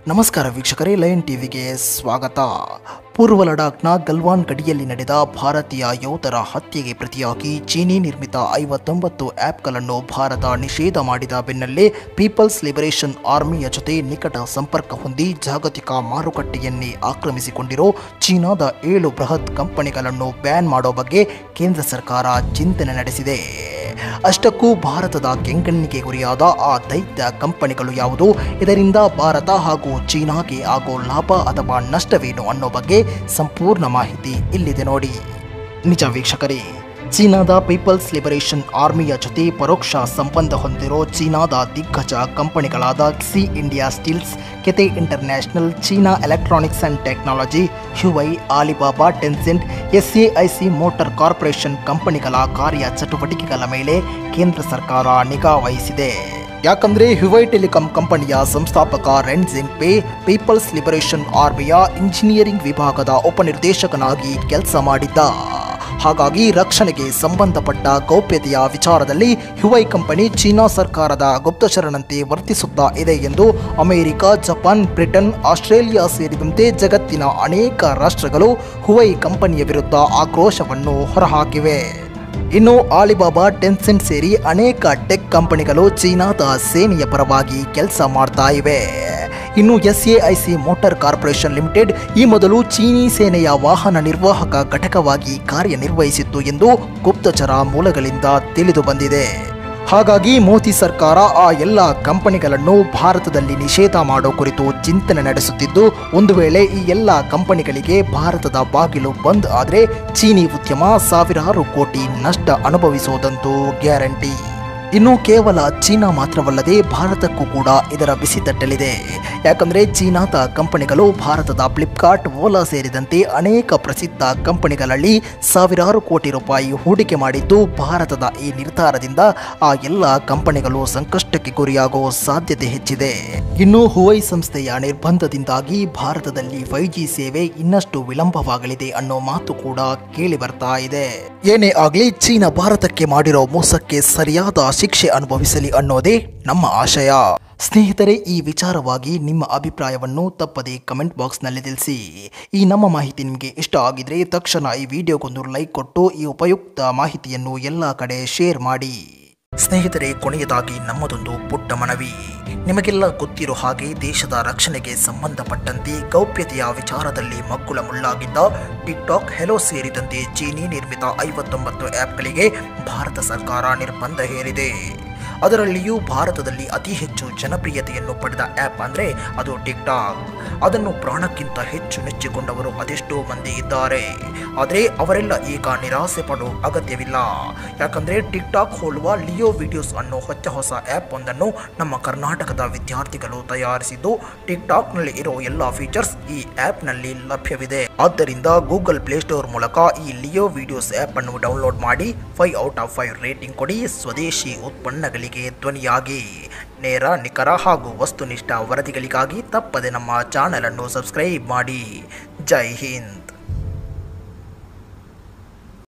ನಮಸ್ಕಾರ ವೀಕ್ಷಕರೇ ಲಯನ್ ಟಿವಿಗೆ ಸ್ವಾಗತ ಪೂರ್ವ ಲಡಾಖ್ನ ಗಲ್ವಾನ್ ಗಡಿಯಲ್ಲಿ ನಡೆದ ಭಾರತೀಯ ಯೋಧರ ಹತ್ಯೆಗೆ ಪ್ರತಿಯಾಗಿ ಚೀನಿ ನಿರ್ಮಿತ ಐವತ್ತೊಂಬತ್ತು ಆ್ಯಪ್ಗಳನ್ನು ಭಾರತ ನಿಷೇಧ ಮಾಡಿದ ಬೆನ್ನಲ್ಲೇ ಪೀಪಲ್ಸ್ ಲಿಬರೇಷನ್ ಆರ್ಮಿಯ ಜೊತೆ ನಿಕಟ ಸಂಪರ್ಕ ಹೊಂದಿ ಜಾಗತಿಕ ಮಾರುಕಟ್ಟೆಯನ್ನೇ ಆಕ್ರಮಿಸಿಕೊಂಡಿರೋ ಚೀನಾದ ಏಳು ಬೃಹತ್ ಕಂಪನಿಗಳನ್ನು ಬ್ಯಾನ್ ಮಾಡೋ ಬಗ್ಗೆ ಕೇಂದ್ರ ಸರ್ಕಾರ ಚಿಂತನೆ ನಡೆಸಿದೆ ಅಷ್ಟಕ್ಕೂ ಭಾರತದ ಕೆಂಗಣ್ಣಿಗೆ ಗುರಿಯಾದ ಆ ದೈತ್ಯ ಕಂಪನಿಗಳು ಯಾವುದು ಇದರಿಂದ ಭಾರತ ಹಾಗೂ ಚೀನಾಗೆ ಆಗೋ ಲಾಭ ಅಥವಾ ನಷ್ಟವೇನು ಅನ್ನೋ ಬಗ್ಗೆ ಸಂಪೂರ್ಣ ಮಾಹಿತಿ ಇಲ್ಲಿದೆ ನೋಡಿ ನಿಜ ವೀಕ್ಷಕರೇ ಚೀನಾದ ಪೀಪಲ್ಸ್ ಲಿಬರೇಷನ್ ಆರ್ಮಿಯ ಜೊತೆ ಪರೋಕ್ಷ ಸಂಬಂಧ ಹೊಂದಿರೋ ಚೀನಾದ ದಿಗ್ಗಜ ಕಂಪನಿಗಳಾದ ಸಿ ಇಂಡಿಯಾ ಸ್ಟೀಲ್ಸ್ ಕೆತೆ international China electronics and technology Huawei Alibaba Tencent SAIC motor corporation ಕಂಪನಿಗಳ ಕಾರ್ಯ ಚಟುವಟಿಕೆಗಳ ಮೇಲೆ ಕೇಂದ್ರ ಸರ್ಕಾರ ನಿಗಾ ವಹಿಸಿದೆ ಯಾಕಂದ್ರೆ ಹ್ಯುವೈ ಟೆಲಿಕಾಂ ಕಂಪನಿಯ ಸಂಸ್ಥಾಪಕ ರೆನ್ ಜಿಂಗ್ಪೆ ಪೀಪಲ್ಸ್ ಲಿಬರೇಷನ್ ಆರ್ಮಿಯ ಇಂಜಿನಿಯರಿಂಗ್ ವಿಭಾಗದ ಉಪನಿರ್ದೇಶಕನಾಗಿ ಕೆಲಸ ಮಾಡಿದ್ದ ಹಾಗಾಗಿ ರಕ್ಷಣೆಗೆ ಸಂಬಂಧಪಟ್ಟ ಗೌಪ್ಯತೆಯ ವಿಚಾರದಲ್ಲಿ ಹ್ಯುವೈ ಕಂಪನಿ ಚೀನಾ ಸರ್ಕಾರದ ಗುಪ್ತಚರನಂತೆ ವರ್ತಿಸುತ್ತಾ ಇದೆ ಎಂದು ಅಮೆರಿಕ ಜಪಾನ್ ಬ್ರಿಟನ್ ಆಸ್ಟ್ರೇಲಿಯಾ ಸೇರಿದಂತೆ ಜಗತ್ತಿನ ಅನೇಕ ರಾಷ್ಟ್ರಗಳು ಹುವೈ ಕಂಪನಿಯ ವಿರುದ್ಧ ಆಕ್ರೋಶವನ್ನು ಹೊರಹಾಕಿವೆ ಇನ್ನು ಆಲಿಬಾಬಾ ಟೆನ್ಸೆಂಟ್ ಸೇರಿ ಅನೇಕ ಟೆಕ್ ಕಂಪನಿಗಳು ಚೀನಾದ ಸೇನೆಯ ಪರವಾಗಿ ಕೆಲಸ ಮಾಡ್ತಾ ಇವೆ ಇನ್ನು ಎಸ್ಎಐಸಿ ಮೋಟಾರ್ ಕಾರ್ಪೊರೇಷನ್ ಲಿಮಿಟೆಡ್ ಈ ಮೊದಲು ಚೀನಿ ಸೇನೆಯ ವಾಹನ ನಿರ್ವಾಹಕ ಘಟಕವಾಗಿ ಕಾರ್ಯನಿರ್ವಹಿಸಿತ್ತು ಎಂದು ಗುಪ್ತಚರ ಮೂಲಗಳಿಂದ ತಿಳಿದು ಬಂದಿದೆ ಹಾಗಾಗಿ ಮೋದಿ ಸರ್ಕಾರ ಆ ಎಲ್ಲ ಕಂಪನಿಗಳನ್ನು ಭಾರತದಲ್ಲಿ ನಿಷೇಧ ಮಾಡೋ ಕುರಿತು ಚಿಂತನೆ ನಡೆಸುತ್ತಿದ್ದು ಒಂದು ವೇಳೆ ಈ ಎಲ್ಲ ಕಂಪನಿಗಳಿಗೆ ಭಾರತದ ಬಾಗಿಲು ಬಂದ್ ಆದರೆ ಚೀನಿ ಉದ್ಯಮ ಸಾವಿರಾರು ಕೋಟಿ ನಷ್ಟ ಅನುಭವಿಸುವುದಂತೂ ಗ್ಯಾರಂಟಿ ಇನ್ನು ಕೇವಲ ಚೀನಾ ಮಾತ್ರವಲ್ಲದೆ ಭಾರತಕ್ಕೂ ಕೂಡ ಇದರ ಬಿಸಿ ತಟ್ಟಲಿದೆ ಯಾಕಂದ್ರೆ ಚೀನಾದ ಕಂಪನಿಗಳು ಭಾರತದ ಫ್ಲಿಪ್ಕಾರ್ಟ್ ಓಲಾ ಸೇರಿದಂತೆ ಅನೇಕ ಪ್ರಸಿದ್ಧ ಕಂಪನಿಗಳಲ್ಲಿ ಸಾವಿರಾರು ಕೋಟಿ ರೂಪಾಯಿ ಹೂಡಿಕೆ ಮಾಡಿದ್ದು ಭಾರತದ ಈ ನಿರ್ಧಾರದಿಂದ ಆ ಎಲ್ಲ ಕಂಪನಿಗಳು ಸಂಕಷ್ಟಕ್ಕೆ ಗುರಿಯಾಗುವ ಸಾಧ್ಯತೆ ಹೆಚ್ಚಿದೆ ಇನ್ನು ಹುವೈ ಸಂಸ್ಥೆಯ ನಿರ್ಬಂಧದಿಂದಾಗಿ ಭಾರತದಲ್ಲಿ ಫೈವ್ ಜಿ ಸೇವೆ ಇನ್ನಷ್ಟು ವಿಳಂಬವಾಗಲಿದೆ ಅನ್ನೋ ಮಾತು ಕೂಡ ಕೇಳಿ ಬರ್ತಾ ಇದೆ ಏನೇ ಆಗ್ಲಿ ಚೀನಾ ಭಾರತಕ್ಕೆ ಮಾಡಿರೋ ಮೋಸಕ್ಕೆ ಸರಿಯಾದ ಶಿಕ್ಷೆ ಅನುಭವಿಸಲಿ ಅನ್ನೋದೇ ನಮ್ಮ ಆಶಯ ಸ್ನೇಹಿತರೆ ಈ ವಿಚಾರವಾಗಿ ನಿಮ್ಮ ಅಭಿಪ್ರಾಯವನ್ನು ತಪ್ಪದೆ ಕಮೆಂಟ್ ಬಾಕ್ಸ್ನಲ್ಲಿ ತಿಳಿಸಿ ಈ ನಮ್ಮ ಮಾಹಿತಿ ನಿಮಗೆ ಇಷ್ಟ ಆಗಿದ್ರೆ ತಕ್ಷಣ ಈ ವಿಡಿಯೋಗೊಂದು ಲೈಕ್ ಕೊಟ್ಟು ಈ ಉಪಯುಕ್ತ ಮಾಹಿತಿಯನ್ನು ಎಲ್ಲ ಕಡೆ ಶೇರ್ ಮಾಡಿ ಸ್ನೇಹಿತರೆ ಕೊನೆಯದಾಗಿ ನಮ್ಮದೊಂದು ಪುಟ್ಟ ಮನವಿ ನಿಮಗೆಲ್ಲ ಗೊತ್ತಿರೋ ಹಾಗೆ ದೇಶದ ರಕ್ಷಣೆಗೆ ಸಂಬಂಧಪಟ್ಟಂತೆ ಗೌಪ್ಯತೆಯ ವಿಚಾರದಲ್ಲಿ ಮಗ್ಗುಲ ಮುಳ್ಳಾಗಿದ್ದ ಟಿಕ್ಟಾಕ್ ಹೆಲೋ ಸೇರಿದಂತೆ ಚೀನಿ ನಿರ್ಮಿತ ಐವತ್ತೊಂಬತ್ತು ಆ್ಯಪ್ಗಳಿಗೆ ಭಾರತ ಸರ್ಕಾರ ನಿರ್ಬಂಧ ಹೇರಿದೆ ಅದರಲ್ಲಿಯೂ ಭಾರತದಲ್ಲಿ ಅತಿ ಹೆಚ್ಚು ಜನಪ್ರಿಯತೆಯನ್ನು ಪಡೆದ ಆ್ಯಪ್ ಅಂದರೆ ಅದು ಟಿಕ್ಟಾಕ್ ಅದನ್ನು ಪ್ರಾಣಕ್ಕಿಂತ ಹೆಚ್ಚು ನೆಚ್ಚಿಕೊಂಡವರು ಅದೆಷ್ಟೋ ಮಂದಿ ಇದ್ದಾರೆ ಆದರೆ ಅವರೆಲ್ಲ ಈಗ ನಿರಾಸೆ ಪಡೋ ಅಗತ್ಯವಿಲ್ಲ ಯಾಕಂದರೆ ಟಿಕ್ಟಾಕ್ ಹೋಲುವ ಲಿಯೋ ವಿಡಿಯೋಸ್ ಅನ್ನೋ ಹೊಚ್ಚ ಹೊಸ ಆ್ಯಪ್ ಒಂದನ್ನು ನಮ್ಮ ಕರ್ನಾಟಕದ ವಿದ್ಯಾರ್ಥಿಗಳು ತಯಾರಿಸಿದ್ದು ಟಿಕ್ಟಾಕ್ನಲ್ಲಿ ಇರೋ ಎಲ್ಲ ಫೀಚರ್ಸ್ ಈ ಆ್ಯಪ್ನಲ್ಲಿ ಲಭ್ಯವಿದೆ ಆದ್ದರಿಂದ ಗೂಗಲ್ ಪ್ಲೇಸ್ಟೋರ್ ಮೂಲಕ ಈ ಲಿಯೋ ವಿಡಿಯೋಸ್ ಆ್ಯಪ್ ಅನ್ನು ಡೌನ್ಲೋಡ್ ಮಾಡಿ five out of five rating ಕೊಡಿ ಸ್ವದೇಶಿ ಉತ್ಪನ್ನಗಳಿಗೆ ಧ್ವನಿಯಾಗಿ ನೇರ ನಿಖರ ಹಾಗೂ ವಸ್ತುನಿಷ್ಠ ವರದಿಗಳಿಗಾಗಿ ತಪ್ಪದೆ ನಮ್ಮ ಚಾನೆಲ್ ಅನ್ನು ಸಬ್ಸ್ಕ್ರೈಬ್ ಮಾಡಿ ಜೈ ಹಿಂದ್